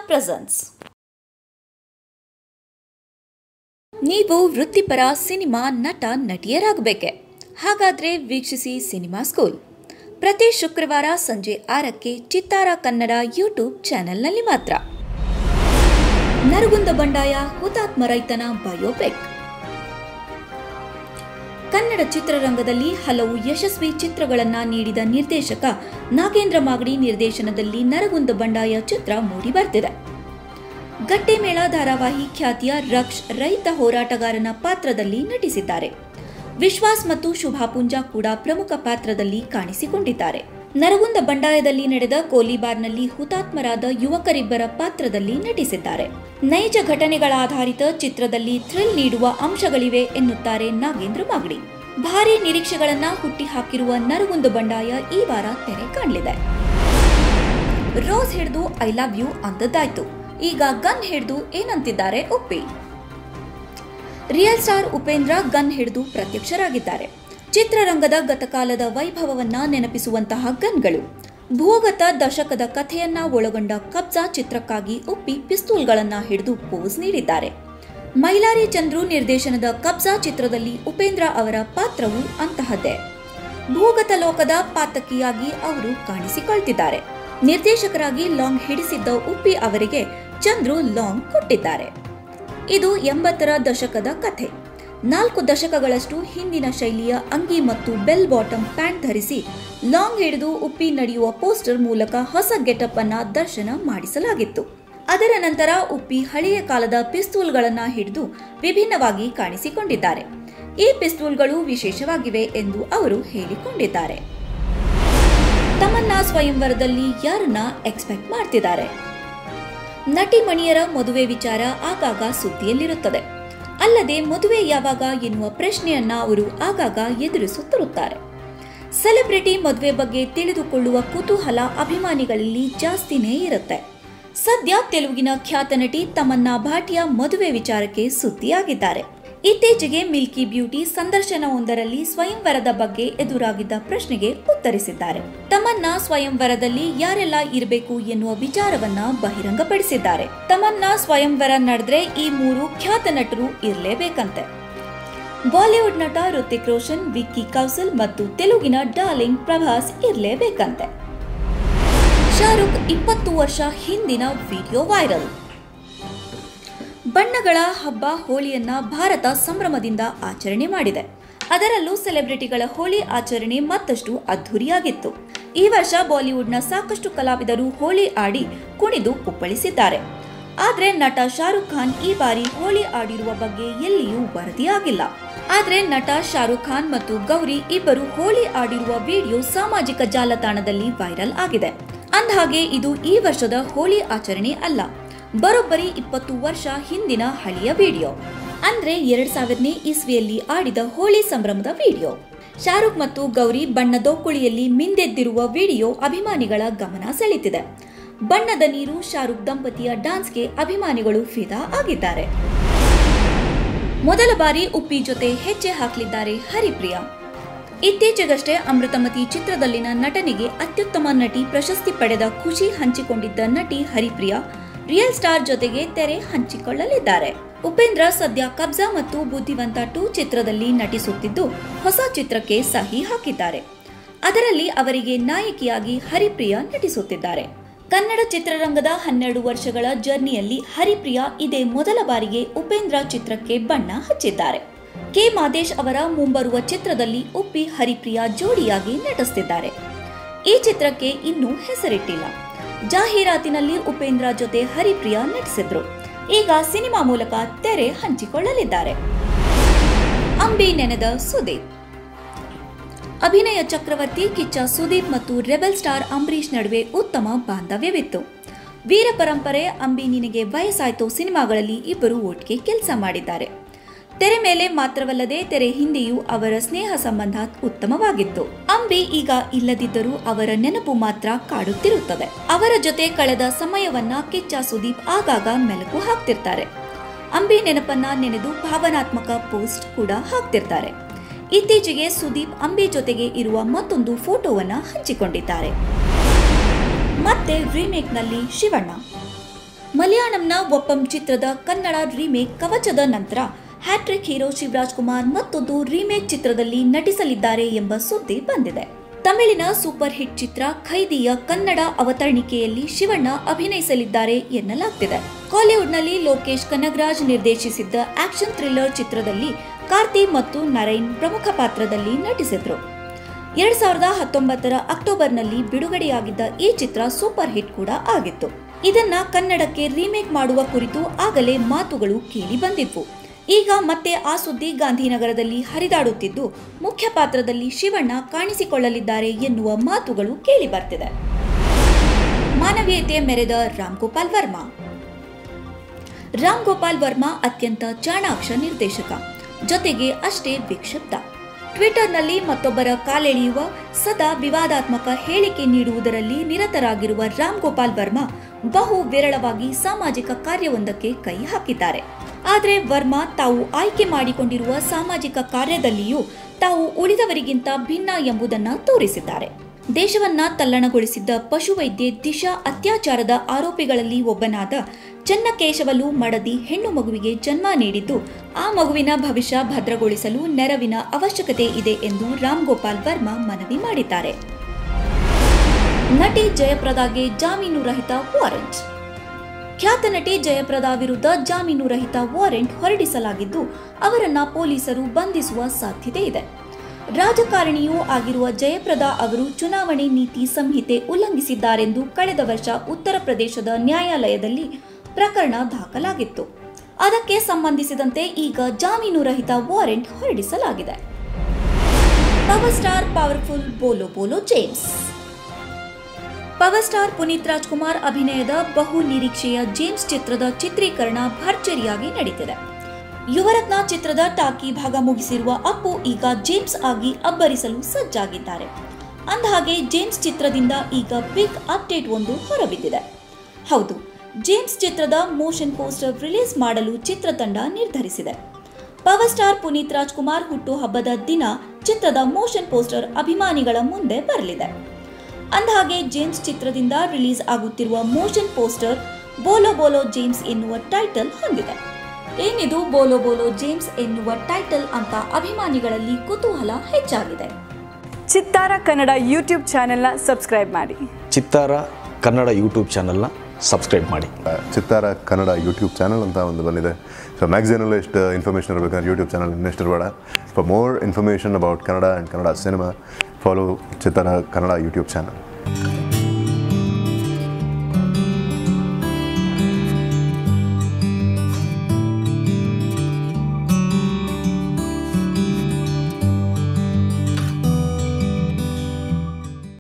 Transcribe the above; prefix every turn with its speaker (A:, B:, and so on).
A: presence ನೀವು ವೃತ್ತಿಪರ cinema ನಟ ನಟಿಯರಾಗಬೇಕೆ ಹಾಗಾದ್ರೆ ವೀಕ್ಷಿಸಿ ಸಿನಿಮಾ ಸ್ಕೂಲ್ ಪ್ರತಿ ಶುಕ್ರವಾರ ಸಂಜೆ ಆರಕ್ಕೆ ಚಿತ್ತಾರ ಕನ್ನಡ ಯೂಟ್ಯೂಬ್ ಚಾನೆಲ್ನಲ್ಲಿ ಮಾತ್ರ ನರಗುಂದ ಬಂಡಾಯ ಹುತಾತ್ಮ ರೈತನ ಬಯೋಪಿಕ್ ಕನ್ನಡ ಚಿತ್ರರಂಗದಲ್ಲಿ ಹಲವು ಯಶಸ್ವಿ ಚಿತ್ರಗಳನ್ನ ನೀಡಿದ ನಿರ್ದೇಶಕ ನಾಗೇಂದ್ರ ಮಾಗಡಿ ನಿರ್ದೇಶನದಲ್ಲಿ ನರಗುಂದ ಬಂಡಾಯ ಚಿತ್ರ ಮೂಡಿ ಬರ್ತಿದೆ ಗಟ್ಟೆಮೇಳ ಧಾರಾವಾಹಿ ಖ್ಯಾತಿಯ ರಕ್ಷ್ ರೈತ ಹೋರಾಟಗಾರನ ಪಾತ್ರದಲ್ಲಿ ನಟಿಸಿದ್ದಾರೆ ವಿಶ್ವಾಸ್ ಮತ್ತು ಶುಭಾ ಪುಂಜಾ ಕೂಡ ಪ್ರಮುಖ ಪಾತ್ರದಲ್ಲಿ ಕಾಣಿಸಿಕೊಂಡಿದ್ದಾರೆ ನರಗುಂದ ಬಂಡಾಯದಲ್ಲಿ ನಡೆದ ಗೋಲಿಬಾರ್ನಲ್ಲಿ ಹುತಾತ್ಮರಾದ ಯುವಕರಿಬ್ಬರ ಪಾತ್ರದಲ್ಲಿ ನಟಿಸಿದ್ದಾರೆ ನೈಜ ಘಟನೆಗಳ ಆಧಾರಿತ ಚಿತ್ರದಲ್ಲಿ ಥ್ರಿಲ್ ನೀಡುವ ಅಂಶಗಳಿವೆ ಎನ್ನುತ್ತಾರೆ ನಾಗೇಂದ್ರ ಮಾಗಡಿ ಭಾರಿ ನಿರೀಕ್ಷೆಗಳನ್ನ ಹುಟ್ಟಿಹಾಕಿರುವ ನರಗುಂದ ಬಂಡಾಯ ಈ ವಾರ ತೆರೆ ಕಾಣಲಿದೆ ರೋಸ್ ಹಿಡಿದು ಐ ಲವ್ ಯು ಅಂದದ್ದಾಯ್ತು ಈಗ ಗನ್ ಹಿಡಿದು ಏನಂತಿದ್ದಾರೆ Uppi real star Upendra gun ಹಿಡಿದು ಪ್ರತ್ಯಕ್ಷರಾಗಿದ್ದಾರೆ ಚಿತ್ರರಂಗದ ಗತಕಾಲದ ವೈಭವವನ್ನ ನೆನಪಿಸುವಂತಹ ಗನ್ಗಳು ಭೂಗತ ದಶಕದ ಕಥೆಯನ್ನ ಒಳಗೊಂಡ ಕಬ್ಜಾ ಚಿತ್ರಕ್ಕಾಗಿ ಉಪ್ಪಿ ಪಿಸ್ತೂಲ್ಗಳನ್ನ ಹಿಡಿದು ಪೋಸ್ ನೀಡಿದ್ದಾರೆ ಮೈಲಾರಿ ಚಂದ್ರು ನಿರ್ದೇಶನದ ಕಬ್ಜಾ ಚಿತ್ರದಲ್ಲಿ ಉಪೇಂದ್ರ ಅವರ ಪಾತ್ರವು ಅಂತಹದ್ದೇ ಭೂಗತ ಲೋಕದ ಪಾತಕಿಯಾಗಿ ಅವರು ಕಾಣಿಸಿಕೊಳ್ತಿದ್ದಾರೆ ನಿರ್ದೇಶಕರಾಗಿ ಲಾಂಗ್ ಹಿಡಿಸಿದ್ದ ಉಪ್ಪಿ ಅವರಿಗೆ ಚಂದ್ರು ಲಾಂಗ್ ಕೊಟ್ಟಿದ್ದಾರೆ ಇದು ಎಂಬತ್ತರ ದಶಕದ ಕಥೆ ನಾಲ್ಕು ದಶಕಗಳಷ್ಟು ಹಿಂದಿನ ಶೈಲಿಯ ಅಂಗಿ ಮತ್ತು ಬೆಲ್ ಬಾಟಮ್ ಪ್ಯಾಂಟ್ ಧರಿಸಿ ಲಾಂಗ್ ಹಿಡಿದು ಉಪ್ಪಿ ನಡೆಯುವ ಪೋಸ್ಟರ್ ಮೂಲಕ ಹೊಸ ಗೆಟಪ್ ಅನ್ನ ದರ್ಶನ ಮಾಡಿಸಲಾಗಿತ್ತು ಅದರ ನಂತರ ಉಪ್ಪಿ ಹಳೆಯ ಕಾಲದ ಪಿಸ್ತೂಲ್ಗಳನ್ನ ಹಿಡಿದು ವಿಭಿನ್ನವಾಗಿ ಕಾಣಿಸಿಕೊಂಡಿದ್ದಾರೆ ಈ ಪಿಸ್ತೂಲ್ಗಳು ವಿಶೇಷವಾಗಿವೆ ಎಂದು ಅವರು ಹೇಳಿಕೊಂಡಿದ್ದಾರೆ ತಮನ್ನ ಸ್ವಯಂವರದಲ್ಲಿ ಯಾರನ್ನ ಎಕ್ಸ್ಪೆಕ್ಟ್ ಮಾಡ್ತಿದ್ದಾರೆ ನಟಿ ಮಣಿಯರ ಮದುವೆ ವಿಚಾರ ಆಗಾಗ ಸುದ್ದಿಯಲ್ಲಿರುತ್ತದೆ ಅಲ್ಲದೆ ಮದುವೆ ಯಾವಾಗ ಎನ್ನುವ ಪ್ರಶ್ನೆಯನ್ನ ಅವರು ಆಗಾಗ ಎದುರಿಸುತ್ತಿರುತ್ತಾರೆ ಸೆಲೆಬ್ರಿಟಿ ಮದುವೆ ಬಗ್ಗೆ ತಿಳಿದುಕೊಳ್ಳುವ ಕುತೂಹಲ ಅಭಿಮಾನಿಗಳಲ್ಲಿ ಜಾಸ್ತಿನೇ ಇರುತ್ತೆ ಸದ್ಯ ತೆಲುಗಿನ ಖ್ಯಾತ ನಟಿ ತಮನ್ನಾ ಭಾಟಿಯಾ ಮದುವೆ ವಿಚಾರಕ್ಕೆ ಸುದ್ದಿಯಾಗಿದ್ದಾರೆ ಇತ್ತೀಚೆಗೆ ಮಿಲ್ಕಿ ಬ್ಯೂಟಿ ಸಂದರ್ಶನವೊಂದರಲ್ಲಿ ಸ್ವಯಂವರದ ಬಗ್ಗೆ ಎದುರಾಗಿದ್ದ ಪ್ರಶ್ನೆಗೆ ಉತ್ತರಿಸಿದ್ದಾರೆ ತಮನ್ನಾ ಸ್ವಯಂವರದಲ್ಲಿ ಯಾರೆಲ್ಲ ಇರಬೇಕು ಎನ್ನುವ ವಿಚಾರವನ್ನ ಬಹಿರಂಗಪಡಿಸಿದ್ದಾರೆ ತಮನ್ನಾ ಸ್ವಯಂವರ ನಡೆದ್ರೆ ಈ ಮೂರು ಖ್ಯಾತ ನಟರು ಇರಲೇಬೇಕಂತೆ ಬಾಲಿವುಡ್ ನಟ ಋತಿಕ್ ರೋಷನ್ ವಿಕ್ಕಿ ಕೌಸಲ್ ಮತ್ತು ತೆಲುಗಿನ ಡಾರ್ಲಿಂಗ್ ಪ್ರಭಾಸ್ ಇರಲೇಬೇಕಂತೆ ಶಾರುಖ್ ಇಪ್ಪತ್ತು ವರ್ಷ ಹಿಂದಿನ ವಿಡಿಯೋ ವೈರಲ್ ಬಣ್ಣಗಳ ಹಬ್ಬ ಹೋಳಿಯನ್ನ ಭಾರತ ಸಂಭ್ರಮದಿಂದ ಆಚರಣೆ ಮಾಡಿದೆ ಅದರಲ್ಲೂ ಸೆಲೆಬ್ರಿಟಿಗಳ ಹೋಳಿ ಆಚರಣೆ ಮತ್ತಷ್ಟು ಅದ್ಧೂರಿಯಾಗಿತ್ತು ಈ ವರ್ಷ ಬಾಲಿವುಡ್ನ ಸಾಕಷ್ಟು ಕಲಾವಿದರು ಹೋಳಿ ಆಡಿ ಕುಣಿದು ಕುಪ್ಪಳಿಸಿದ್ದಾರೆ ಆದ್ರೆ ನಟ ಶಾರುಖ್ ಖಾನ್ ಈ ಬಾರಿ ಹೋಳಿ ಆಡಿರುವ ಬಗ್ಗೆ ಎಲ್ಲಿಯೂ ವರದಿಯಾಗಿಲ್ಲ ಆದ್ರೆ ನಟ ಶಾರುಖ್ ಖಾನ್ ಮತ್ತು ಗೌರಿ ಇಬ್ಬರು ಹೋಳಿ ಆಡಿರುವ ವಿಡಿಯೋ ಸಾಮಾಜಿಕ ಜಾಲತಾಣದಲ್ಲಿ ವೈರಲ್ ಆಗಿದೆ ಅಂದಹಾಗೆ ಇದು ಈ ವರ್ಷದ ಹೋಳಿ ಆಚರಣೆ ಅಲ್ಲ ಬರೋಬ್ಬರಿ ಇಪ್ಪತ್ತು ವರ್ಷ ಹಿಂದಿನ ಹಳೆಯ ವಿಡಿಯೋ ಅಂದ್ರೆ ಎರಡ್ ಸಾವಿರನೇ ಇಸ್ವಿಯಲ್ಲಿ ಆಡಿದ ಹೋಳಿ ಸಂಭ್ರಮದ ವಿಡಿಯೋ ಶಾರುಖ್ ಮತ್ತು ಗೌರಿ ಬಣ್ಣದೋಕುಳಿಯಲ್ಲಿ ಮಿಂದೆದ್ದಿರುವ ವಿಡಿಯೋ ಅಭಿಮಾನಿಗಳ ಗಮನ ಸೆಳೆತಿದೆ ಬಣ್ಣದ ನೀರು ಶಾರುಖ್ ದಂಪತಿಯ ಡಾನ್ಸ್ಗೆ ಅಭಿಮಾನಿಗಳು ಫಿದಾ ಆಗಿದ್ದಾರೆ ಮೊದಲ ಬಾರಿ ಉಪ್ಪಿ ಜೊತೆ ಹೆಜ್ಜೆ ಹಾಕಲಿದ್ದಾರೆ ಹರಿಪ್ರಿಯಾ ಇತ್ತೀಚೆಗಷ್ಟೇ ಅಮೃತಮತಿ ಚಿತ್ರದಲ್ಲಿನ ನಟನೆಗೆ ಅತ್ಯುತ್ತಮ ನಟಿ ಪ್ರಶಸ್ತಿ ಪಡೆದ ಖುಷಿ ಹಂಚಿಕೊಂಡಿದ್ದ ನಟಿ ಹರಿಪ್ರಿಯಾ ರಿಯಲ್ ಸ್ಟಾರ್ ಜೊತೆಗೆ ತೆರೆ ಹಂಚಿಕೊಳ್ಳಲಿದ್ದಾರೆ ಉಪೇಂದ್ರ ಸದ್ಯ ಕಬ್ಜಾ ಮತ್ತು ಬುದ್ಧಿವಂತ ಟೂ ಚಿತ್ರದಲ್ಲಿ ನಟಿಸುತ್ತಿದ್ದು ಹೊಸ ಚಿತ್ರಕ್ಕೆ ಸಹಿ ಹಾಕಿದ್ದಾರೆ ಅದರಲ್ಲಿ ಅವರಿಗೆ ನಾಯಕಿಯಾಗಿ ಹರಿಪ್ರಿಯಾ ನಟಿಸುತ್ತಿದ್ದಾರೆ ಕನ್ನಡ ಚಿತ್ರರಂಗದ ಹನ್ನೆರಡು ವರ್ಷಗಳ ಜರ್ನಿಯಲ್ಲಿ ಹರಿಪ್ರಿಯಾ ಇದೇ ಮೊದಲ ಬಾರಿಗೆ ಉಪೇಂದ್ರ ಚಿತ್ರಕ್ಕೆ ಬಣ್ಣ ಹಚ್ಚಿದ್ದಾರೆ ಕೆ ಮಾದೇಶ್ ಅವರ ಮುಂಬರುವ ಚಿತ್ರದಲ್ಲಿ ಉಪ್ಪಿ ಹರಿಪ್ರಿಯಾ ಜೋಡಿಯಾಗಿ ನಟಿಸುತ್ತಿದ್ದಾರೆ ಈ ಚಿತ್ರಕ್ಕೆ ಇನ್ನೂ ಹೆಸರಿಟ್ಟಿಲ್ಲ ಜಾಹೀರಾತಿನಲ್ಲಿ ಉಪೇಂದ್ರ ಜೊತೆ ಹರಿಪ್ರಿಯಾ ನಟಿಸಿದ್ರು ಈಗ ಸಿನಿಮಾ ಮೂಲಕ ತೆರೆ ಹಂಚಿಕೊಳ್ಳಲಿದ್ದಾರೆ ಅಂಬಿ ನೆನೆದ ಸುದೀಪ್ ಅಭಿನಯ ಚಕ್ರವರ್ತಿ ಕಿಚ್ಚ ಸುದೀಪ್ ಮತ್ತು ರೆಬೆಲ್ ಸ್ಟಾರ್ ಅಂಬರೀಷ್ ನಡುವೆ ಉತ್ತಮ ಬಾಂಧವ್ಯವಿತ್ತು ವೀರ ಪರಂಪರೆ ಅಂಬಿ ನಿನಗೆ ವಯಸ್ಸಾಯ್ತು ಸಿನಿಮಾಗಳಲ್ಲಿ ಇಬ್ಬರು ಒಟ್ಟಿಗೆ ಕೆಲಸ ಮಾಡಿದ್ದಾರೆ ತೆರೆ ಮೇಲೆ ಮಾತ್ರವಲ್ಲದೆ ತೆರೆ ಹಿಂದೆಯೂ ಅವರ ಸ್ನೇಹ ಸಂಬಂಧ ಉತ್ತಮವಾಗಿತ್ತು ಅಂಬಿ ಈಗ ಇಲ್ಲದಿದ್ದರೂ ಅವರ ನೆನಪು ಮಾತ್ರ ಕಾಡುತ್ತಿರುತ್ತದೆ ಅವರ ಜೊತೆ ಕಳೆದ ಸಮಯವನ್ನ ಕಿಚ್ಚ ಸುದೀಪ್ ಆಗಾಗ ಮೆಲುಕು ಹಾಕ್ತಿರ್ತಾರೆ ಅಂಬಿ ನೆನಪನ್ನ ನೆನೆದು ಭಾವನಾತ್ಮಕ ಪೋಸ್ಟ್ ಕೂಡ ಹಾಕ್ತಿರ್ತಾರೆ ಇತ್ತೀಚೆಗೆ ಸುದೀಪ್ ಅಂಬಿ ಜೊತೆಗೆ ಇರುವ ಮತ್ತೊಂದು ಫೋಟೋವನ್ನ ಹಂಚಿಕೊಂಡಿದ್ದಾರೆ ಮತ್ತೆ ರೀಮೇಕ್ನಲ್ಲಿ ಶಿವಣ್ಣ ಮಲಯಾಳಂನ ಒಪ್ಪಂ ಚಿತ್ರದ ಕನ್ನಡ ರೀಮೇಕ್ ಕವಚದ ನಂತರ ಹ್ಯಾಟ್ರಿಕ್ ಹೀರೋ ಶಿವರಾಜ್ ಕುಮಾರ್ ಮತ್ತೊಂದು ರೀಮೇಕ್ ಚಿತ್ರದಲ್ಲಿ ನಟಿಸಲಿದ್ದಾರೆ ಎಂಬ ಸುದ್ದಿ ಬಂದಿದೆ ತಮಿಳಿನ ಸೂಪರ್ ಹಿಟ್ ಚಿತ್ರ ಖೈದಿಯ ಕನ್ನಡ ಅವತರಣಿಕೆಯಲ್ಲಿ ಶಿವಣ್ಣ ಅಭಿನಯಿಸಲಿದ್ದಾರೆ ಎನ್ನಲಾಗ್ತಿದೆ ಕಾಲಿವುಡ್ನಲ್ಲಿ ಲೋಕೇಶ್ ಕನಗರಾಜ್ ನಿರ್ದೇಶಿಸಿದ್ದ ಆಕ್ಷನ್ ಥ್ರಿಲ್ಲರ್ ಚಿತ್ರದಲ್ಲಿ ಕಾರ್ತಿ ಮತ್ತು ನರೈನ್ ಪ್ರಮುಖ ಪಾತ್ರದಲ್ಲಿ ನಟಿಸಿದ್ರು ಎರಡ್ ಸಾವಿರದ ಹತ್ತೊಂಬತ್ತರ ಅಕ್ಟೋಬರ್ನಲ್ಲಿ ಬಿಡುಗಡೆಯಾಗಿದ್ದ ಈ ಚಿತ್ರ ಸೂಪರ್ ಹಿಟ್ ಕೂಡ ಆಗಿತ್ತು ಇದನ್ನ ಕನ್ನಡಕ್ಕೆ ರೀಮೇಕ್ ಮಾಡುವ ಕುರಿತು ಆಗಲೇ ಮಾತುಗಳು ಕೇಳಿ ಬಂದಿದ್ವು ಈಗ ಮತ್ತೆ ಆ ಸುದ್ದಿ ಗಾಂಧಿನಗರದಲ್ಲಿ ಹರಿದಾಡುತ್ತಿದ್ದು ಮುಖ್ಯ ಪಾತ್ರದಲ್ಲಿ ಶಿವಣ್ಣ ಕಾಣಿಸಿಕೊಳ್ಳಲಿದ್ದಾರೆ ಎನ್ನುವ ಮಾತುಗಳು ಕೇಳಿ ಬರ್ತಿದೆ ಮಾನವೀಯತೆ ಮೆರೆದ ರಾಮ್ ಗೋಪಾಲ್ ವರ್ಮಾ ರಾಮ್ ಗೋಪಾಲ್ ವರ್ಮಾ ಅತ್ಯಂತ ಚಾಣಾಕ್ಷ ನಿರ್ದೇಶಕ ಜೊತೆಗೆ ಅಷ್ಟೇ ವಿಕ್ಷಿಪ್ತ ಟ್ವಿಟರ್ನಲ್ಲಿ ಮತ್ತೊಬ್ಬರ ಕಾಲೆಳೆಯುವ ಸದಾ ವಿವಾದಾತ್ಮಕ ಹೇಳಿಕೆ ನೀಡುವುದರಲ್ಲಿ ನಿರತರಾಗಿರುವ ರಾಮ್ ಗೋಪಾಲ್ ವರ್ಮಾ ಬಹು ವಿರಳವಾಗಿ ಸಾಮಾಜಿಕ ಕಾರ್ಯವೊಂದಕ್ಕೆ ಕೈ ಹಾಕಿದ್ದಾರೆ ಆದರೆ ವರ್ಮಾ ತಾವು ಆಯ್ಕೆ ಮಾಡಿಕೊಂಡಿರುವ ಸಾಮಾಜಿಕ ಕಾರ್ಯದಲ್ಲಿಯೂ ತಾವು ಉಳಿದವರಿಗಿಂತ ಭಿನ್ನ ಎಂಬುದನ್ನು ತೋರಿಸಿದ್ದಾರೆ ದೇಶವನ್ನ ತಲ್ಲಣಗೊಳಿಸಿದ್ದ ಪಶುವೈದ್ಯೆ ದಿಶಾ ಅತ್ಯಾಚಾರದ ಆರೋಪಿಗಳಲ್ಲಿ ಒಬ್ಬನಾದ ಚನ್ನಕೇಶವಲು ಮಡದಿ ಹೆಣ್ಣು ಮಗುವಿಗೆ ಜನ್ಮ ನೀಡಿದ್ದು ಆ ಮಗುವಿನ ಭವಿಷ್ಯ ಭದ್ರಗೊಳಿಸಲು ನೆರವಿನ ಅವಶ್ಯಕತೆ ಇದೆ ಎಂದು ರಾಮ್ ಗೋಪಾಲ್ ವರ್ಮಾ ಮನವಿ ಮಾಡಿದ್ದಾರೆ ನಟಿ ಜಯಪ್ರದಾಗೆ ಜಾಮೀನು ರಹಿತ ವಾರೆಂಟ್ ಖ್ಯಾತ ನಟಿ ಜಯಪ್ರದಾ ವಿರುದ್ಧ ಜಾಮೀನು ರಹಿತ ವಾರೆಂಟ್ ಹೊರಡಿಸಲಾಗಿದ್ದು ಅವರನ್ನ ಪೊಲೀಸರು ಬಂಧಿಸುವ ಸಾಧ್ಯತೆ ಇದೆ ರಾಜಕಾರಣಿಯೂ ಆಗಿರುವ ಜಯಪ್ರದಾ ಅವರು ಚುನಾವಣೆ ನೀತಿ ಸಂಹಿತೆ ಉಲ್ಲಂಘಿಸಿದ್ದಾರೆಂದು ಕಳೆದ ವರ್ಷ ಉತ್ತರ ಪ್ರದೇಶದ ನ್ಯಾಯಾಲಯದಲ್ಲಿ ಪ್ರಕರಣ ದಾಖಲಾಗಿತ್ತು ಅದಕ್ಕೆ ಸಂಬಂಧಿಸಿದಂತೆ ಈಗ ಜಾಮೀನು ರಹಿತ ವಾರೆಂಟ್ ಹೊರಡಿಸಲಾಗಿದೆ ಪವರ್ ಸ್ಟಾರ್ ಪವರ್ಫುಲ್ ಬೋಲೋ ಬೋಲೋ James power star Puneeth Rajkumar ಅಭಿನಯದ ಬಹು ನಿರೀಕ್ಷೆಯ ಜೇಮ್ಸ್ ಚಿತ್ರದ ಚಿತ್ರೀಕರಣ ಭರ್ಜರಿಯಾಗಿ ನಡೀತಿದೆ ಯುವರತ್ನ ಚಿತ್ರದ ಟಾಕಿ ಭಾಗ ಮುಗಿಸಿರುವ ಅಪ್ಪು ಈಗ ಜೇಮ್ಸ್ ಆಗಿ ಅಬ್ಬರಿಸಲು ಸಜ್ಜಾಗಿದ್ದಾರೆ ಅಂದಹಾಗೆ ಜೇಮ್ಸ್ ಚಿತ್ರದಿಂದ ಈಗ ಬಿಗ್ ಅಪ್ಡೇಟ್ ಒಂದು ಹೊರಬಿದ್ದಿದೆ ಹೌದು ಜೇಮ್ಸ್ ಚಿತ್ರದ ಮೋಷನ್ ಪೋಸ್ಟರ್ ರಿಲೀಸ್ ಮಾಡಲು ಚಿತ್ರತಂಡ ನಿರ್ಧರಿಸಿದೆ ಪವರ್ ಸ್ಟಾರ್ ಪುನೀತ್ ರಾಜ್ಕುಮಾರ್ ಹುಟ್ಟುಹಬ್ಬದ ದಿನ ಚಿತ್ರದ ಮೋಷನ್ ಪೋಸ್ಟರ್ ಅಭಿಮಾನಿಗಳ ಮುಂದೆ ಬರಲಿದೆ ಅಂದಹಾಗೆ ಜೇಮ್ಸ್ ಚಿತ್ರದಿಂದ ರಿಲೀಸ್ ಆಗುತ್ತಿರುವ ಮೋಷನ್ ಪೋಸ್ಟರ್ ಬೋಲೋ ಬೋಲೋ ಜೇಮ್ಸ್ ಎನ್ನುವ ಟೈಟಲ್ ಹೊಂದಿದೆ ಏನಿದು ಬೋಲೋ ಬೋಲೋ ಜೇಮ್ಸ್ ಎನ್ನುವ ಟೈಟಲ್ ಅಂತ ಅಭಿಮಾನಿಗಳಲ್ಲಿ ಕುತೂಹಲ ಹೆಚ್ಚಾಗಿದೆ
B: ಚಿತ್ತಾರ ಕನ್ನಡ ಯೂಟ್ಯೂಬ್ ಚಾನೆಲ್ನ ಸಬ್ಸ್ಕ್ರೈಬ್ ಮಾಡಿ
C: ಚಿತ್ತಾರ ಕನ್ನಡ ಯೂಟ್ಯೂಬ್ ಚಾನಲ್ನ ಸಬ್ಸ್ಕ್ರೈಬ್ ಮಾಡಿ
D: ಚಿತ್ತಾರ ಕನ್ನಡ ಯೂಟ್ಯೂಬ್ ಚಾನಲ್ ಅಂತ ಒಂದು ಬಂದಿದೆ ಸೊ ಮ್ಯಾಗ್ಝಿನಲ್ಲೂ ಎಷ್ಟು ಇನ್ಫಾರ್ಮೇಷನ್ ಇರಬೇಕಂದ್ರೆ ಯೂಟ್ಯೂಬ್ ಚಾನಲ್ ಇನ್ನೆಷ್ಟು ಇರಬೇಡ for more information about Kannada and Kannada cinema follow Chittara Kannada YouTube channel